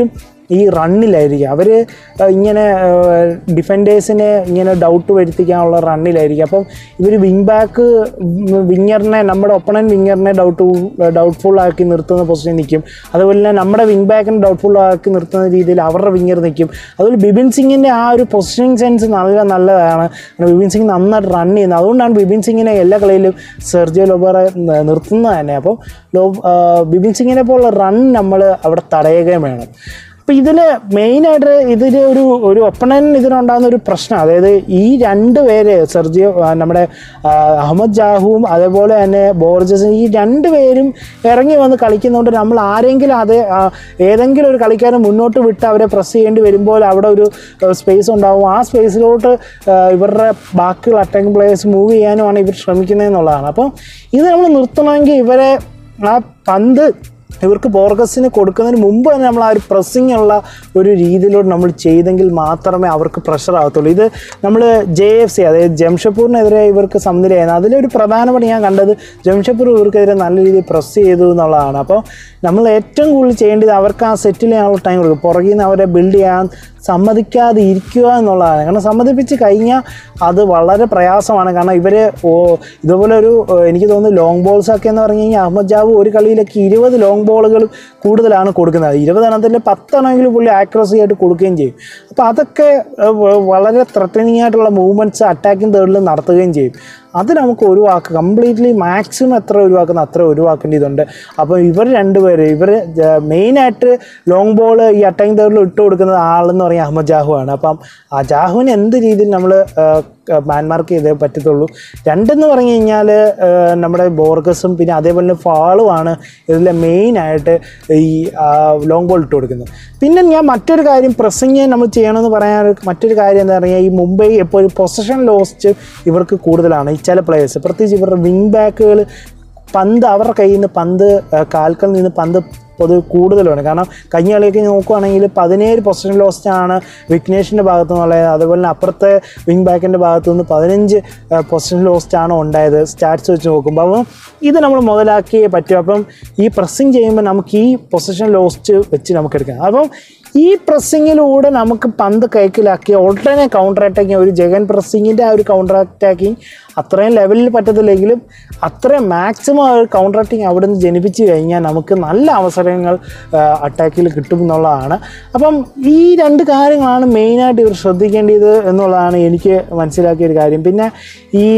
ഈ റണ്ണിലായിരിക്കും അവർ ഇങ്ങനെ ഡിഫൻഡേഴ്സിനെ ഇങ്ങനെ ഡൗട്ട് വരുത്തിക്കാനുള്ള റണ്ണിലായിരിക്കും അപ്പം ഇവർ വിങ് ബാക്ക് വിങ്ങറിനെ നമ്മുടെ ഒപ്പണൻ വിങ്ങറിനെ ഡൗട്ട് ഡൗട്ട്ഫുൾ ആക്കി നിർത്തുന്ന പൊസിഷൻ നിൽക്കും അതുപോലെ തന്നെ നമ്മുടെ വിങ് ബാക്കിനെ ഡൗട്ട്ഫുൾ ആക്കി നിർത്തുന്ന രീതിയിൽ അവരുടെ വിങ്ങർ നിൽക്കും അതുപോലെ ബിപിൻ സിംഗിൻ്റെ ആ ഒരു പൊസിഷനിങ് സെൻസ് നല്ല നല്ലതാണ് കാരണം ബിപിൻ സിംഗ് നന്നായിട്ട് റൺ ചെയ്യുന്നത് അതുകൊണ്ടാണ് ബിപിൻ സിംഗിനെ എല്ലാ കളിയിലും സെർജിയോ ലോബറെ നിർത്തുന്നത് തന്നെ അപ്പോൾ ലോ ആ, ബിപിൻ സിംഗിനെ പോലുള്ള റൺ നമ്മൾ അവിടെ തടയുകയും വേണം അപ്പോൾ ഇതിൽ മെയിനായിട്ട് ഇതിൽ ഒരു ഒരു ഒപ്പണൻ ഇതിനുണ്ടാകുന്ന ഒരു പ്രശ്നം അതായത് ഈ രണ്ട് പേര് സെർജിയോ ആ, നമ്മുടെ ആ, അഹമ്മദ് ജാഹുവും അതേപോലെ തന്നെ ബോർജസും ഈ രണ്ട് പേരും ഇറങ്ങി വന്ന് കളിക്കുന്നതുകൊണ്ട് നമ്മൾ ആരെങ്കിലും അത് ആ, ഏതെങ്കിലും ഒരു കളിക്കാരൻ മുന്നോട്ട് വിട്ട് അവരെ പ്രസ് ചെയ്യേണ്ടി വരുമ്പോൾ അവിടെ ഒരു സ്പേസ് ഉണ്ടാവും ആ സ്പേസിലോട്ട് ഇവരുടെ ബാക്കിയുള്ള അറ്റാക്കിംഗ് പ്ലേയേഴ്സ് മൂവ് ചെയ്യാനുമാണ് ഇവർ ശ്രമിക്കുന്നതെന്നുള്ളതാണ് അപ്പം ഇത് നമ്മൾ നിർത്തണമെങ്കിൽ ഇവരെ ആ പന്ത് ഇവർക്ക് ബോർഗസിന് കൊടുക്കുന്നതിന് മുമ്പ് തന്നെ നമ്മൾ ആ ഒരു പ്രസ്സിങ് ഉള്ള ഒരു രീതിയിലൂടെ നമ്മൾ ചെയ്തെങ്കിൽ മാത്രമേ അവർക്ക് പ്രഷർ ആകത്തുള്ളൂ ഇത് നമ്മൾ ജെ എഫ് സി അതായത് ജംഷഡ്പൂരിനെതിരെ ഇവർക്ക് സമനിലയായിരുന്നു അതിലൊരു പ്രധാനപ്പെട്ട ഞാൻ കണ്ടത് ജംഷഡ്പൂർ ഇവർക്കെതിരെ നല്ല രീതിയിൽ പ്രസ് ചെയ്തു എന്നുള്ളതാണ് അപ്പോൾ നമ്മൾ ഏറ്റവും കൂടുതൽ ചെയ്യേണ്ടത് അവർക്ക് ആ സെറ്റിൽ ചെയ്യാനുള്ള ടൈം കൊടുക്കും പുറകിൽ നിന്ന് അവരെ ബിൽഡ് ചെയ്യാൻ സമ്മതിക്കാതെ ഇരിക്കുക എന്നുള്ളതാണ് കാരണം സമ്മതിപ്പിച്ച് കഴിഞ്ഞാൽ അത് വളരെ പ്രയാസമാണ് കാരണം ഇവർ ഇതുപോലെ ഒരു ഏഹ്, എനിക്ക് തോന്നുന്നു ലോങ് ബോൾസ് ഒക്കെ എന്ന് പറഞ്ഞു കഴിഞ്ഞാൽ അഹമ്മദ് ജാവ് ഒരു കളിയിലേക്ക് ഇരുപത് ലോങ് ബോളുകൾ കൂടുതലാണ് കൊടുക്കുന്നത് ഇരുപതെണ്ണത്തിൽ പത്തെണ്ണമെങ്കിലും പുള്ളി ആക്യുറസി ആയിട്ട് കൊടുക്കുകയും ചെയ്യും അപ്പോൾ അതൊക്കെ ഏഹ്, വ- വളരെ ത്രട്ടനിങ് ആയിട്ടുള്ള മൂവ്മെൻറ്റ്സ് അറ്റാക്കിംഗ് തേർഡിൽ നടത്തുകയും ചെയ്യും അത് നമുക്ക് ഒഴിവാക്കുക കംപ്ലീറ്റ്ലി മാക്സിമം എത്ര ഒഴിവാക്കുന്ന അത്ര ഒഴിവാക്കേണ്ടതുണ്ട് അപ്പോൾ ഇവർ രണ്ടുപേര് ഇവർ മെയിനായിട്ട് ലോങ് ബോൾ ഈ അറ്റാക്കിംഗ് തേർഡിൽ ഇട്ട് കൊടുക്കുന്നത് ആളെന്ന് പറഞ്ഞാൽ അഹമ്മദ് ജാഹു ആണ് അപ്പം ആ ജാഹുവിന് എന്ത് രീതിയിൽ നമ്മൾ മാൻമാർക്ക് ചെയ്തേ പറ്റത്തുള്ളൂ രണ്ടെന്ന് പറഞ്ഞു കഴിഞ്ഞാൽ നമ്മുടെ ബോർഗസും പിന്നെ അതേപോലെ തന്നെ ഫാളുമാണ് ഇതിലെ മെയിനായിട്ട് ഈ ലോങ് ബോൾ ഇട്ട് കൊടുക്കുന്നത് പിന്നെ ഞാൻ മറ്റൊരു കാര്യം പ്രസംഗം നമ്മൾ ചെയ്യണമെന്ന് പറയാൻ മറ്റൊരു കാര്യം എന്താ പറയുക ഈ മുംബൈ എപ്പോഴും പൊസിഷൻ ലോസ്റ്റ് ഇവർക്ക് കൂടുതലാണ് ഈ ചില പ്ലേയേഴ്സ് പ്രത്യേകിച്ച് ഇവരുടെ വിങ് ബാക്കുകൾ പന്ത് അവരുടെ കയ്യിൽ നിന്ന് പന്ത് ആ, കാൽക്കൽ നിന്ന് പന്ത് പൊതുവെ കൂടുതലാണ് കാരണം കഴിഞ്ഞ കളിയൊക്കെ നോക്കുവാണെങ്കിൽ പതിനേഴ് പൊസിഷൻ ലോസ്റ്റ് ആണ് വിഘ്നേഷിൻ്റെ ഭാഗത്തു നിന്നുള്ളത് അതുപോലെ തന്നെ അപ്പുറത്തെ വിങ് ബാക്കിൻ്റെ ഭാഗത്തു നിന്ന് പതിനഞ്ച് പൊസിഷൻ ലോസ്റ്റ് ആണ് ഉണ്ടായത് സ്റ്റാറ്റ്സ് വെച്ച് നോക്കുമ്പോൾ അപ്പം ഇത് നമ്മൾ മുതലാക്കിയേ പറ്റും അപ്പം ഈ പ്രസ്സിങ് ചെയ്യുമ്പോൾ നമുക്ക് ഈ പൊസിഷൻ ലോസ്റ്റ് വെച്ച് നമുക്ക് എടുക്കാം അപ്പം ഈ പ്രസ്സിങ്ങിലൂടെ നമുക്ക് പന്ത് കൈക്കലാക്കി ഓൾട്ടർനെ കൗണ്ടർ അറ്റാക്കിങ് ഒരു ജഗൻ പ്രസ്സിങ്ങിൻ്റെ ആ ഒരു കൗണ്ടർ അറ്റാക്കിങ് അത്രയും ലെവലിൽ പറ്റത്തില്ലെങ്കിലും അത്രയും മാക്സിമം ആ ഒരു കൗണ്ടർ അറ്റാക്കിങ് അവിടെ നിന്ന് ജനിപ്പിച്ച് കഴിഞ്ഞാൽ നമുക്ക് നല്ല അവസരങ്ങൾ അറ്റാക്കിൽ കിട്ടും എന്നുള്ളതാണ് അപ്പം ഈ രണ്ട് കാര്യങ്ങളാണ് മെയിനായിട്ട് ഇവർ ശ്രദ്ധിക്കേണ്ടത് എന്നുള്ളതാണ് എനിക്ക് മനസ്സിലാക്കിയ ഒരു കാര്യം പിന്നെ ഈ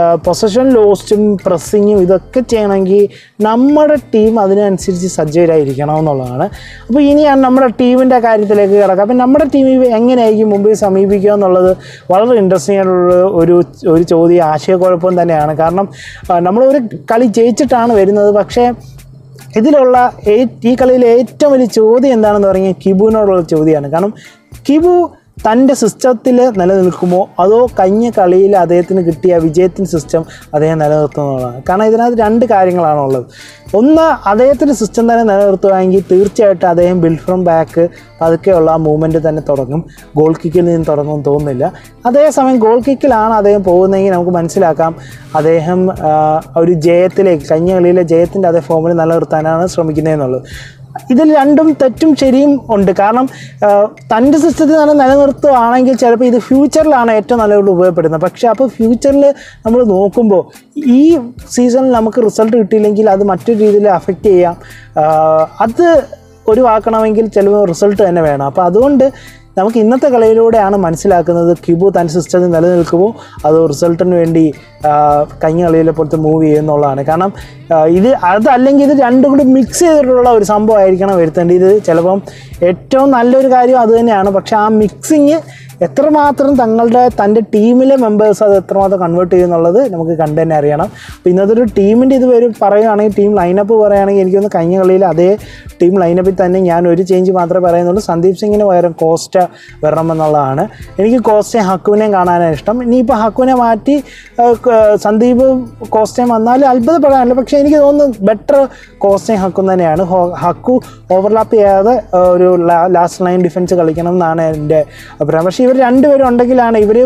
പൊസഷൻ ലോസ്റ്റും പ്രസ്സിങ്ങും ഇതൊക്കെ ചെയ്യണമെങ്കിൽ നമ്മുടെ ടീം അതിനനുസരിച്ച് സജ്ജരായിരിക്കണം എന്നുള്ളതാണ് അപ്പോൾ ഇനിയാണ് നമ്മുടെ ടീമിൻ്റെ കാര്യത്തിലേക്ക് കിടക്കുക അപ്പം നമ്മുടെ ടീം എങ്ങനെയായിരിക്കും മുമ്പിൽ സമീപിക്കുക എന്നുള്ളത് വളരെ ഇൻട്രസ്റ്റിംഗ് ആയിട്ടുള്ള ഒരു ഒരു ചോദ്യം ആശയക്കുഴപ്പം തന്നെയാണ് കാരണം ആ, നമ്മളൊരു കളി ജയിച്ചിട്ടാണ് വരുന്നത് പക്ഷേ ഇതിലുള്ള ഏ- ഈ കളിയിലെ ഏറ്റവും വലിയ ചോദ്യം എന്താണെന്ന് പറഞ്ഞാൽ കിബുവിനോടുള്ള ചോദ്യമാണ് കാരണം കിബു തൻ്റെ സിസ്റ്റത്തിൽ നിലനിൽക്കുമോ അതോ കഴിഞ്ഞ കളിയിൽ അദ്ദേഹത്തിന് കിട്ടിയ വിജയത്തിൻ്റെ സിസ്റ്റം അദ്ദേഹം നിലനിർത്തുന്നതാണ് കാരണം ഇതിനകത്ത് രണ്ട് കാര്യങ്ങളാണുള്ളത് ഒന്ന് അദ്ദേഹത്തിൻ്റെ സിസ്റ്റം തന്നെ നിലനിർത്തുകയാണെങ്കിൽ തീർച്ചയായിട്ടും അദ്ദേഹം ബിൽഡ് ഫ്രം ബാക്ക് പതുക്കെയുള്ള ആ മൂവ്മെൻറ്റ് തന്നെ തുടങ്ങും ഗോൾ കിക്കിൽ നിന്ന് തുടങ്ങുമെന്ന് തോന്നുന്നില്ല അതേസമയം ഗോൾ കിക്കിലാണ് അദ്ദേഹം പോകുന്നതെങ്കിൽ നമുക്ക് മനസ്സിലാക്കാം അദ്ദേഹം ആ, ഒരു ജയത്തിലേക്ക് കഴിഞ്ഞ കളിയിലെ ജയത്തിൻ്റെ അതേ ഫോമിൽ നിലനിർത്താനാണ് ശ്രമിക്കുന്നതെന്നുള്ളത് ഇതിൽ രണ്ടും തെറ്റും ശരിയും ഉണ്ട് കാരണം ആ, തൻ്റെ സിസ്റ്റത്തിൽ തന്നെ നിലനിർത്തുകയാണെങ്കിൽ ചിലപ്പോൾ ഇത് ഫ്യൂച്ചറിലാണ് ഏറ്റവും നല്ലപോലെ ഉപയോഗപ്പെടുന്നത് പക്ഷേ അപ്പോൾ ഫ്യൂച്ചറിൽ നമ്മൾ നോക്കുമ്പോൾ ഈ സീസണിൽ നമുക്ക് റിസൾട്ട് കിട്ടിയില്ലെങ്കിൽ അത് മറ്റൊരു രീതിയിൽ അഫക്റ്റ് ചെയ്യാം ആ, അത് ഒഴിവാക്കണമെങ്കിൽ ചിലപ്പോൾ റിസൾട്ട് തന്നെ വേണം അപ്പോൾ അതുകൊണ്ട് നമുക്ക് ഇന്നത്തെ കളിയിലൂടെയാണ് മനസ്സിലാക്കുന്നത് ക്യൂബു തൻ്റെ സിസ്റ്റത്തിൽ നിലനിൽക്കുമോ അതോ റിസൾട്ടിന് വേണ്ടി ആ, കഴിഞ്ഞ കളിയിലെ പോലത്തെ മൂവ് ചെയ്യുന്നുള്ളതാണ് കാരണം ആ, ഇത് അതല്ലെങ്കിൽ ഇത് രണ്ടും കൂടി മിക്സ് ചെയ്തിട്ടുള്ള ഒരു സംഭവമായിരിക്കണം വരുത്തേണ്ടത് ഇത് ചിലപ്പം ഏറ്റവും നല്ലൊരു കാര്യം അത് തന്നെയാണ് പക്ഷേ ആ മിക്സിങ് എത്രമാത്രം തങ്ങളുടെ തൻ്റെ ടീമിലെ മെമ്പേഴ്സ് അത് എത്രമാത്രം കൺവേർട്ട് ചെയ്യുന്നുള്ളത് നമുക്ക് കണ്ടു തന്നെ അറിയണം അപ്പോൾ ഇന്നത്തെ ഒരു ടീമിൻ്റെ ഇത് വരും പറയുകയാണെങ്കിൽ ടീം ലൈനപ്പ് പറയുകയാണെങ്കിൽ എനിക്കൊന്ന് കഴിഞ്ഞ കളിയിൽ അതേ ടീം ലൈനപ്പിൽ തന്നെ ഞാൻ ഒരു ചേഞ്ച് മാത്രമേ പറയുന്നുള്ളൂ സന്ദീപ് സിംഗിന് പകരം കോസ്റ്റ വരണമെന്നുള്ളതാണ് എനിക്ക് കോസ്റ്റയും ഹക്കുവിനെയും കാണാനാണ് ഇഷ്ടം ഇനിയിപ്പോൾ ഹക്കുവിനെ മാറ്റി ആ, ക- സന്ദീപ് കോസ്റ്റയും വന്നാൽ അത്ഭുതപ്പെടാനില്ല പക്ഷേ എനിക്ക് തോന്നുന്നു ബെറ്റർ കോസ്റ്റയും ഹക്കും തന്നെയാണ് ഹോ- ഹക്കു ഓവർലാപ്പ് ചെയ്യാതെ ആ, ഒരു ലാസ്റ്റ് ലൈൻ ഡിഫൻസ് കളിക്കണം എന്നാണ് എൻ്റെ അഭിപ്രായം പക്ഷേ ഇവർ രണ്ടുപേരും ഉണ്ടെങ്കിലാണ് ഇവർ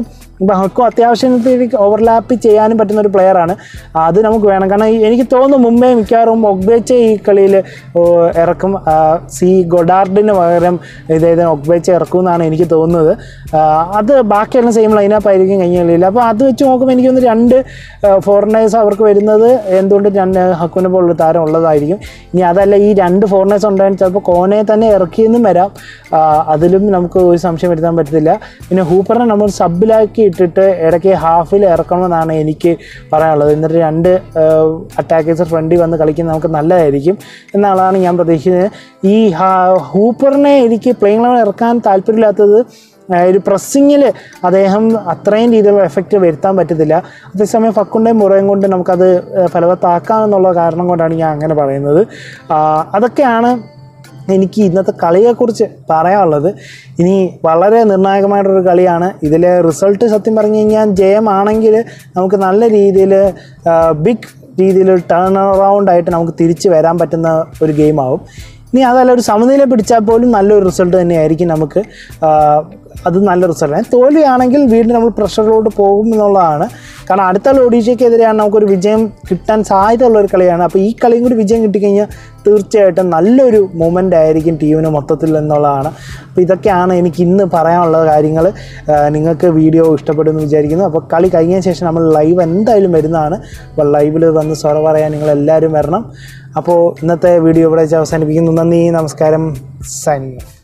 ഇപ്പം ഹക്കു അത്യാവശ്യത്തിന് ഓവർലാപ്പ് ചെയ്യാനും പറ്റുന്ന ഒരു പ്ലെയറാണ് അത് നമുക്ക് വേണം കാരണം ഈ- എനിക്ക് തോന്നുന്നു മുമ്പേ മിക്കവാറും ഒഗ്ബേച്ചെ ഈ കളിയിൽ ഇറക്കും ആ, സി ഗൊഡാർഡിന് പകരം ഇതേത് ഒഗ്ബേച്ചെ ഇറക്കും എന്നാണ് എനിക്ക് തോന്നുന്നത് ആ, അത് ബാക്കിയെല്ലാം സെയിം ലൈനപ്പ് ആയിരിക്കും കഴിഞ്ഞ കളിയിൽ അപ്പോൾ അത് വെച്ച് നോക്കുമ്പോൾ എനിക്ക് തോന്നുന്നു രണ്ട് ഫോറിനേഴ്സ് അവർക്ക് വരുന്നത് എന്തുകൊണ്ട് രണ്ട് ഹക്കുവിനെ പോലുള്ള താരം ഉള്ളതായിരിക്കും ഇനി അതല്ല ഈ രണ്ട് ഫോറിനേഴ്സ് ഉണ്ടായാലും ചിലപ്പോൾ കോനെ തന്നെ ഇറക്കിയെന്നും വരാം ആ, അതിലും നമുക്ക് ഒരു സംശയം വരുത്താൻ പറ്റത്തില്ല പിന്നെ ഹൂപ്പറിനെ നമ്മൾ സബിലാക്കി ഇട്ടിട്ട് ഇടയ്ക്ക് ഹാഫിൽ ഇറക്കണമെന്നാണ് എനിക്ക് പറയാനുള്ളത് എന്നിട്ട് രണ്ട് അറ്റാക്കേഴ്സ് ഫ്രണ്ടിൽ വന്ന് കളിക്കുന്നത് നമുക്ക് നല്ലതായിരിക്കും എന്നുള്ളതാണ് ഞാൻ പ്രതീക്ഷിക്കുന്നത് ഈ ഹാ- ഹൂപ്പറിനെ എനിക്ക് പ്ലേയിങ് ലെവൽ ഇറക്കാൻ താല്പര്യമില്ലാത്തത് ആ, ഒരു പ്രസ്സിങ്ങിൽ അദ്ദേഹം അത്രയും രീതിയിലുള്ള എഫക്റ്റ് വരുത്താൻ പറ്റത്തില്ല അതേസമയം ഫക്കുണ്ടേയും മുറയും കൊണ്ട് നമുക്കത് ആ, ഫലവത്താക്കാമെന്നുള്ള കാരണം കൊണ്ടാണ് ഞാൻ അങ്ങനെ പറയുന്നത് ആ, അതൊക്കെയാണ് എനിക്ക് ഇന്നത്തെ കളിയെക്കുറിച്ച് പറയാനുള്ളത് ഇനി വളരെ നിർണായകമായിട്ടൊരു കളിയാണ് ഇതിലെ റിസൾട്ട് സത്യം പറഞ്ഞു കഴിഞ്ഞാൽ ജയമാണെങ്കിൽ നമുക്ക് നല്ല രീതിയിൽ ബിഗ് രീതിയിൽ ടേൺ അറൗണ്ട് ആയിട്ട് നമുക്ക് തിരിച്ച് വരാൻ പറ്റുന്ന ഒരു ഗെയിമാവും ഇനി അതല്ല ഒരു സമനില പിടിച്ചാൽ പോലും നല്ലൊരു റിസൾട്ട് തന്നെയായിരിക്കും നമുക്ക് ആ, അത് നല്ല റിസൾട്ടാണ് തോൽവിയാണെങ്കിൽ വീണ്ടും നമ്മൾ പ്രഷറിലോട്ട് പോകും എന്നുള്ളതാണ് കാരണം അടുത്ത ഒഡീഷയ്ക്കെതിരെയാണ് നമുക്കൊരു വിജയം കിട്ടാൻ സാധ്യതയുള്ള ഒരു കളിയാണ് അപ്പോൾ ഈ കളിയും കൂടി വിജയം കിട്ടിക്കഴിഞ്ഞാൽ തീർച്ചയായിട്ടും നല്ലൊരു മൂമെൻ്റ് ആയിരിക്കും ടീമിന് മൊത്തത്തിൽ എന്നുള്ളതാണ് അപ്പോൾ ഇതൊക്കെയാണ് എനിക്ക് ഇന്ന് പറയാനുള്ള കാര്യങ്ങൾ നിങ്ങൾക്ക് വീഡിയോ ഇഷ്ടപ്പെടുമെന്ന് വിചാരിക്കുന്നു അപ്പോൾ കളി കഴിഞ്ഞ ശേഷം നമ്മൾ ലൈവ് എന്തായാലും വരുന്നതാണ് അപ്പോൾ ലൈവിൽ വന്ന് സ്വറ പറയാൻ നിങ്ങൾ എല്ലാവരും വരണം അപ്പോൾ ഇന്നത്തെ വീഡിയോ ഇവിടെ വെച്ച് അവസാനിപ്പിക്കുന്നു നന്ദി നമസ്കാരം സൈനിങ്